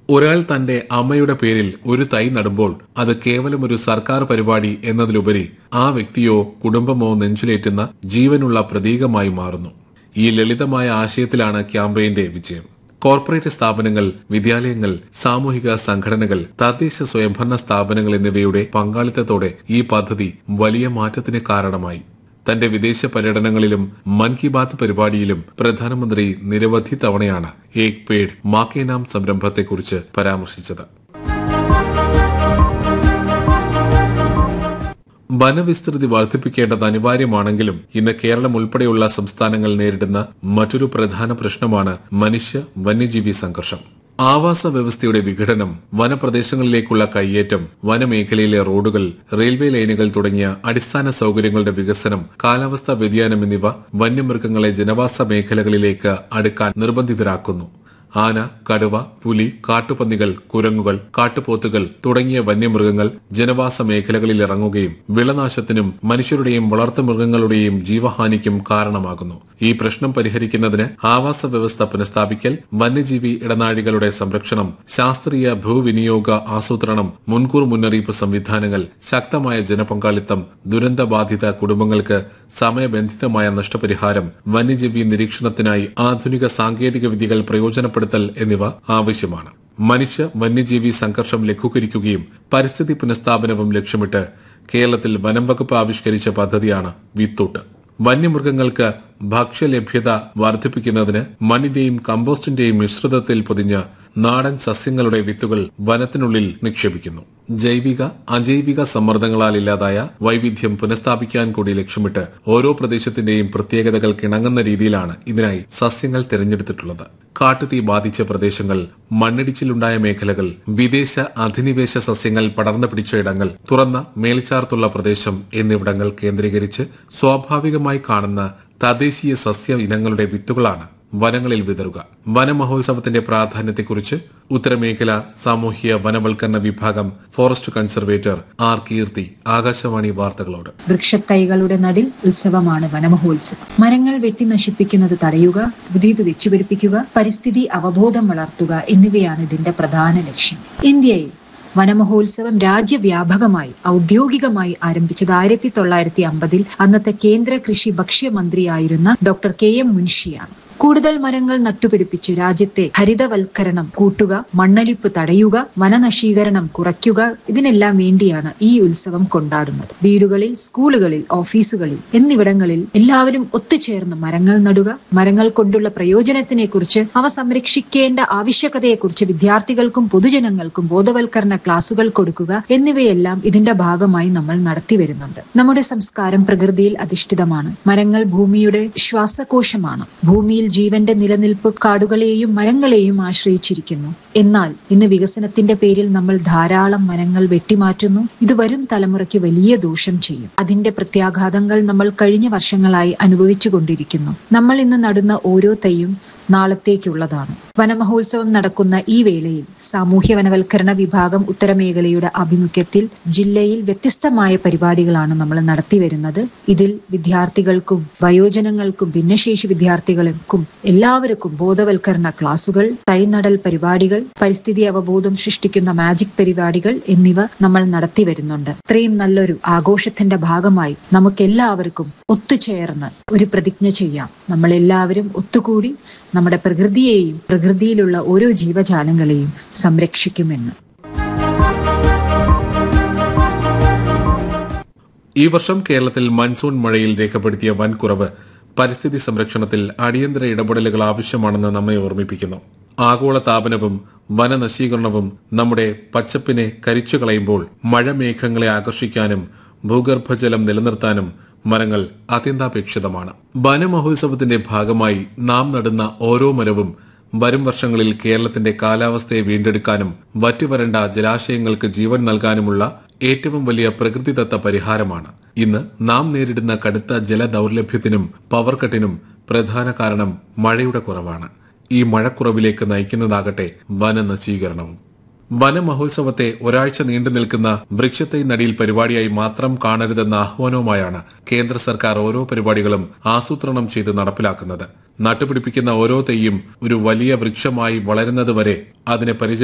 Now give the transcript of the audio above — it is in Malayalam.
ഒരാൾ തന്റെ അമ്മയുടെ പേരിൽ ഒരു തൈ നടുമ്പോൾ അത് കേവലം ഒരു സർക്കാർ പരിപാടി എന്നതിലുപരി ആ വ്യക്തിയോ കുടുംബമോ നെഞ്ചിലേറ്റുന്ന ജീവനുള്ള പ്രതീകമായി മാറുന്നു ഈ ലളിതമായ ആശയത്തിലാണ് ക്യാമ്പയിന്റെ വിജയം കോർപ്പറേറ്റ് സ്ഥാപനങ്ങൾ വിദ്യാലയങ്ങൾ സാമൂഹിക സംഘടനകൾ തദ്ദേശ സ്വയംഭരണ സ്ഥാപനങ്ങൾ എന്നിവയുടെ പങ്കാളിത്തത്തോടെ ഈ പദ്ധതി വലിയ മാറ്റത്തിന് കാരണമായി തന്റെ വിദേശ പര്യടനങ്ങളിലും മൻ കി ബാത്ത് പരിപാടിയിലും പ്രധാനമന്ത്രി നിരവധി തവണയാണ് ഏക് പേഡ് മാക്കേ നാം സംരംഭത്തെക്കുറിച്ച് പരാമർശിച്ചത് വനവിസ്തൃതി വർദ്ധിപ്പിക്കേണ്ടത് അനിവാര്യമാണെങ്കിലും ഇന്ന് കേരളം ഉൾപ്പെടെയുള്ള സംസ്ഥാനങ്ങൾ നേരിടുന്ന മറ്റൊരു പ്രധാന പ്രശ്നമാണ് മനുഷ്യ വന്യജീവി സംഘർഷം ആവാസ വ്യവസ്ഥയുടെ വിഘടനം വനപ്രദേശങ്ങളിലേക്കുള്ള കയ്യേറ്റം വനമേഖലയിലെ റോഡുകൾ റെയിൽവേ ലൈനുകൾ തുടങ്ങിയ അടിസ്ഥാന സൌകര്യങ്ങളുടെ വികസനം കാലാവസ്ഥാ വ്യതിയാനം എന്നിവ വന്യമൃഗങ്ങളെ ജനവാസ മേഖലകളിലേക്ക് അടുക്കാൻ നിർബന്ധിതരാക്കുന്നു ആന കടുവ പുലി കാട്ടുപന്നികൾ കുരങ്ങുകൾ കാട്ടുപോത്തുകൾ തുടങ്ങിയ വന്യമൃഗങ്ങൾ ജനവാസ മേഖലകളിൽ ഇറങ്ങുകയും വിളനാശത്തിനും മനുഷ്യരുടെയും വളർത്തുമൃഗങ്ങളുടെയും ജീവഹാനിക്കും കാരണമാകുന്നു ഈ പ്രശ്നം പരിഹരിക്കുന്നതിന് ആവാസ വ്യവസ്ഥ പുനഃസ്ഥാപിക്കൽ വന്യജീവി ഇടനാഴികളുടെ സംരക്ഷണം ശാസ്ത്രീയ ഭൂവിനിയോഗ ആസൂത്രണം മുൻകൂർ മുന്നറിയിപ്പ് സംവിധാനങ്ങൾ ശക്തമായ ജനപങ്കാളിത്തം ദുരന്തബാധിത കുടുംബങ്ങൾക്ക് സമയബന്ധിതമായ നഷ്ടപരിഹാരം വന്യജീവി നിരീക്ഷണത്തിനായി ആധുനിക സാങ്കേതിക വിദ്യകൾ പ്രയോജനപ്പെടുത്തൽ എന്നിവ ആവശ്യമാണ് മനുഷ്യ വന്യജീവി സംഘർഷം ലഘൂകരിക്കുകയും പരിസ്ഥിതി പുനഃസ്ഥാപനവും ലക്ഷ്യമിട്ട് കേരളത്തിൽ വനം വകുപ്പ് ആവിഷ്കരിച്ച പദ്ധതിയാണ് വിത്തൂട്ട് വന്യമൃഗങ്ങൾക്ക് ഭക്ഷ്യലഭ്യത വർദ്ധിപ്പിക്കുന്നതിന് മണ്ണിന്റെയും കമ്പോസ്റ്റിന്റെയും മിശ്രിതത്തിൽ പൊതിഞ്ഞ നാടൻ സസ്യങ്ങളുടെ വിത്തുകൾ വനത്തിനുള്ളിൽ നിക്ഷേപിക്കുന്നു ജൈവിക അജൈവിക സമ്മർദ്ദങ്ങളാൽ ഇല്ലാതായ വൈവിധ്യം പുനഃസ്ഥാപിക്കാൻ കൂടി ലക്ഷ്യമിട്ട് ഓരോ പ്രദേശത്തിന്റെയും പ്രത്യേകതകൾക്കിണങ്ങുന്ന രീതിയിലാണ് ഇതിനായി സസ്യങ്ങൾ തിരഞ്ഞെടുത്തിട്ടുള്ളത് കാട്ടുതീ ബാധിച്ച പ്രദേശങ്ങൾ മണ്ണിടിച്ചിലുണ്ടായ മേഖലകൾ വിദേശ അധിനിവേശ സസ്യങ്ങൾ പടർന്നു പിടിച്ച ഇടങ്ങൾ തുറന്ന മേൽച്ചാർത്തുള്ള പ്രദേശം എന്നിവിടങ്ങൾ കേന്ദ്രീകരിച്ച് സ്വാഭാവികമായി കാണുന്ന തദ്ദേശീയ സസ്യ ഇനങ്ങളുടെ വിത്തുകളാണ് വനങ്ങളിൽ വിതറുക വനമഹോത്സവത്തിന്റെ പ്രാധാന്യത്തെക്കുറിച്ച് ഉത്തരമേഖല സാമൂഹ്യ വനവൽക്കരണ വിഭാഗം ഫോറസ്റ്റ് കൺസർവേറ്റർ ആർ കീർത്തി ആകാശവാണി വാർത്തകളോട് വൃക്ഷത്തൈകളുടെ നടിൽ ഉത്സവമാണ് വനമഹോത്സവം മരങ്ങൾ വെട്ടി നശിപ്പിക്കുന്നത് തടയുക പുതിയത് വെച്ചുപിടിപ്പിക്കുക പരിസ്ഥിതി അവബോധം വളർത്തുക എന്നിവയാണ് ഇതിന്റെ പ്രധാന ലക്ഷ്യം ഇന്ത്യയിൽ വനമഹോത്സവം രാജ്യവ്യാപകമായി ഔദ്യോഗികമായി ആരംഭിച്ചത് ആയിരത്തി തൊള്ളായിരത്തി അമ്പതിൽ അന്നത്തെ കേന്ദ്ര കൃഷി ഭക്ഷ്യമന്ത്രിയായിരുന്ന ഡോക്ടർ കെ എം മുൻഷിയാണ് കൂടുതൽ മരങ്ങൾ നട്ടുപിടിപ്പിച്ച് രാജ്യത്തെ ഹരിതവൽക്കരണം കൂട്ടുക മണ്ണൊലിപ്പ് തടയുക വനനശീകരണം കുറയ്ക്കുക ഇതിനെല്ലാം വേണ്ടിയാണ് ഈ ഉത്സവം കൊണ്ടാടുന്നത് വീടുകളിൽ സ്കൂളുകളിൽ ഓഫീസുകളിൽ എന്നിവിടങ്ങളിൽ എല്ലാവരും ഒത്തുചേർന്ന് മരങ്ങൾ നടുക മരങ്ങൾ കൊണ്ടുള്ള പ്രയോജനത്തിനെ കുറിച്ച് അവ സംരക്ഷിക്കേണ്ട ആവശ്യകതയെക്കുറിച്ച് വിദ്യാർത്ഥികൾക്കും പൊതുജനങ്ങൾക്കും ബോധവൽക്കരണ ക്ലാസുകൾ കൊടുക്കുക എന്നിവയെല്ലാം ഇതിന്റെ ഭാഗമായി നമ്മൾ നടത്തി വരുന്നുണ്ട് നമ്മുടെ സംസ്കാരം പ്രകൃതിയിൽ അധിഷ്ഠിതമാണ് മരങ്ങൾ ഭൂമിയുടെ ശ്വാസകോശമാണ് ഭൂമിയിൽ ജീവന്റെ നിലനിൽപ്പ് കാടുകളെയും മരങ്ങളെയും ആശ്രയിച്ചിരിക്കുന്നു എന്നാൽ ഇന്ന് വികസനത്തിന്റെ പേരിൽ നമ്മൾ ധാരാളം മരങ്ങൾ വെട്ടിമാറ്റുന്നു ഇത് വരും തലമുറയ്ക്ക് വലിയ ദോഷം ചെയ്യും അതിന്റെ പ്രത്യാഘാതങ്ങൾ നമ്മൾ കഴിഞ്ഞ വർഷങ്ങളായി അനുഭവിച്ചു കൊണ്ടിരിക്കുന്നു നമ്മൾ ഇന്ന് നടുന്ന ഓരോ തൈയും നാളത്തേക്കുള്ളതാണ് വനമഹോത്സവം നടക്കുന്ന ഈ വേളയിൽ സാമൂഹ്യ വനവൽക്കരണ വിഭാഗം ഉത്തരമേഖലയുടെ ആഭിമുഖ്യത്തിൽ ജില്ലയിൽ വ്യത്യസ്തമായ പരിപാടികളാണ് നമ്മൾ നടത്തി വരുന്നത് ഇതിൽ വിദ്യാർത്ഥികൾക്കും വയോജനങ്ങൾക്കും ഭിന്നശേഷി വിദ്യാർത്ഥികൾക്കും എല്ലാവർക്കും ബോധവൽക്കരണ ക്ലാസുകൾ തൈനടൽ പരിപാടികൾ പരിസ്ഥിതി അവബോധം സൃഷ്ടിക്കുന്ന മാജിക് പരിപാടികൾ എന്നിവ നമ്മൾ നടത്തി വരുന്നുണ്ട് ഇത്രയും നല്ലൊരു ആഘോഷത്തിന്റെ ഭാഗമായി നമുക്ക് എല്ലാവർക്കും ഒത്തുചേർന്ന് ഒരു പ്രതിജ്ഞ ചെയ്യാം നമ്മൾ എല്ലാവരും ഒത്തുകൂടി നമ്മുടെ പ്രകൃതിയെയും പ്രകൃതിയിലുള്ള ഓരോ ജീവജാലങ്ങളെയും സംരക്ഷിക്കുമെന്ന് ഈ വർഷം കേരളത്തിൽ മൺസൂൺ മഴയിൽ രേഖപ്പെടുത്തിയ വൻ കുറവ് പരിസ്ഥിതി സംരക്ഷണത്തിൽ അടിയന്തര ഇടപെടലുകൾ ആവശ്യമാണെന്ന് നമ്മെ ഓർമ്മിപ്പിക്കുന്നു ആഗോള താപനവും വനനശീകരണവും നമ്മുടെ പച്ചപ്പിനെ കരിച്ചു കളയുമ്പോൾ മഴമേഘങ്ങളെ ആകർഷിക്കാനും ഭൂഗർഭജലം നിലനിർത്താനും മരങ്ങൾ അത്യന്താപേക്ഷിതമാണ് വനമഹോത്സവത്തിന്റെ ഭാഗമായി നാം നടുന്ന ഓരോ മരവും വരും വർഷങ്ങളിൽ കേരളത്തിന്റെ കാലാവസ്ഥയെ വീണ്ടെടുക്കാനും വറ്റുവരണ്ട ജലാശയങ്ങൾക്ക് ജീവൻ നൽകാനുമുള്ള ഏറ്റവും വലിയ പ്രകൃതിദത്ത പരിഹാരമാണ് ഇന്ന് നാം നേരിടുന്ന കടുത്ത ജലദൌർലഭ്യത്തിനും പവർ കട്ടിനും പ്രധാന കാരണം മഴയുടെ കുറവാണ് ഈ മഴക്കുറവിലേക്ക് നയിക്കുന്നതാകട്ടെ വനനശീകരണവും വനമഹോത്സവത്തെ ഒരാഴ്ച നീണ്ടു നിൽക്കുന്ന വൃക്ഷത്തൈ നടിയിൽ പരിപാടിയായി മാത്രം കാണരുതെന്ന ആഹ്വാനവുമായാണ് കേന്ദ്ര സർക്കാർ ഓരോ പരിപാടികളും ആസൂത്രണം ചെയ്ത് നടപ്പിലാക്കുന്നത് നട്ടുപിടിപ്പിക്കുന്ന ഓരോ തെയ്യും ഒരു വലിയ വൃക്ഷമായി വളരുന്നതുവരെ അതിനെ പരിചയ